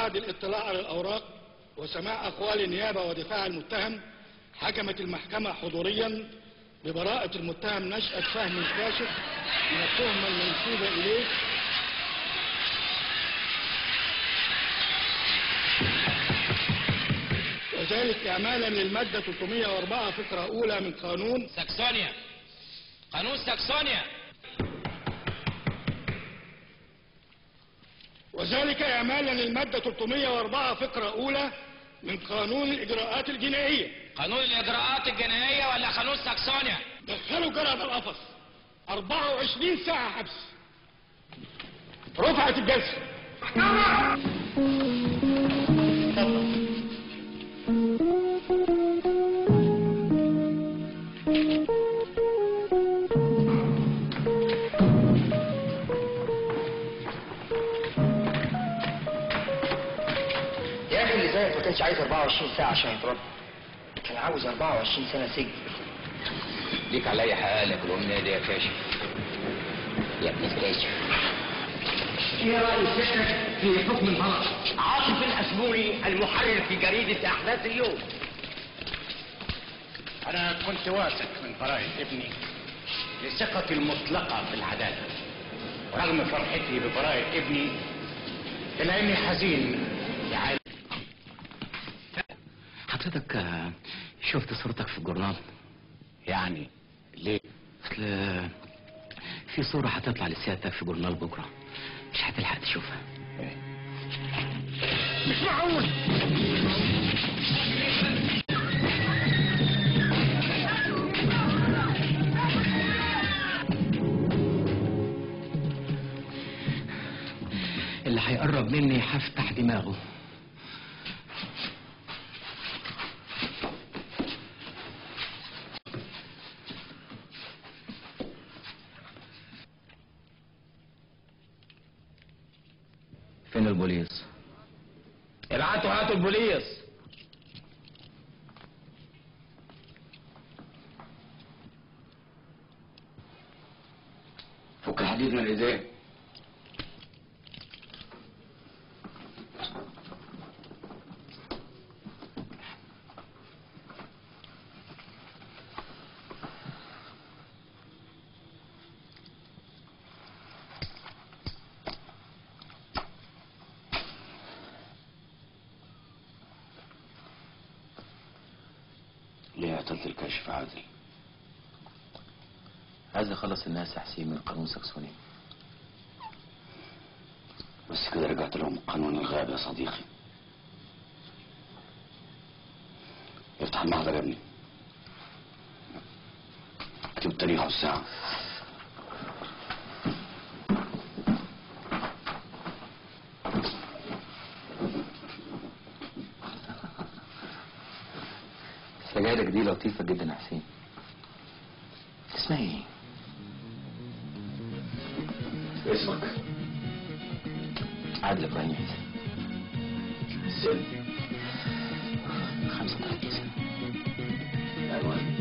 وبعد الاطلاع على الأوراق وسماع أقوال النيابة ودفاع المتهم حكمت المحكمة حضوريا ببراءة المتهم نشأة فهم كاشف من التهمة المنسوبة إليه وذلك إعمالا للمادة 304 فقرة أولى من قانون ساكسونيا قانون ساكسونيا وذلك إعمالا للمادة 304 فقرة أولى من قانون الإجراءات الجنائية قانون الإجراءات الجنائية ولا قانون ساكسونيا دخلوا جرعة القفص 24 ساعة حبس رفعت الجلسة يا اخي اللي زيك ما كانش عايز 24 ساعة عشان يترد كان عاوز 24 سنة سجن ليك عليا حقالك الأمنية دي يا كاشف يا ابن الكاشف ايه رأي سيادتك في حكم الغلط؟ عاصف الأسبوري المحرر في جريدة أحداث اليوم أنا كنت واثق من براءة ابني لثقتي المطلقة في العدالة ورغم فرحتي ببراءة ابني إلا إني حزين لعائلة حضرتك آه، شفت صورتك في الجورنال يعني ليه؟ اصل آه، في صورة هتطلع لسيادتك في جورنال بكرة مش هتلحق تشوفها مش معقول اللي هيقرب مني هفتح دماغه فين البوليس ابعتوا هاتوا البوليس فك الحديد من الايدين ليه قتلت الكاشف عادل عايز اخلص الناس يا حسين من قانون ساكسوني بس كده رجعت لهم قانون الغاب يا صديقي افتح المحضر يا ابني اكتب التاريخ والساعة سجايرك دي لطيفة جدا يا حسين اسمها ايه؟ اسمك عادل ابراهيم حسين سن 35 سنة ايوه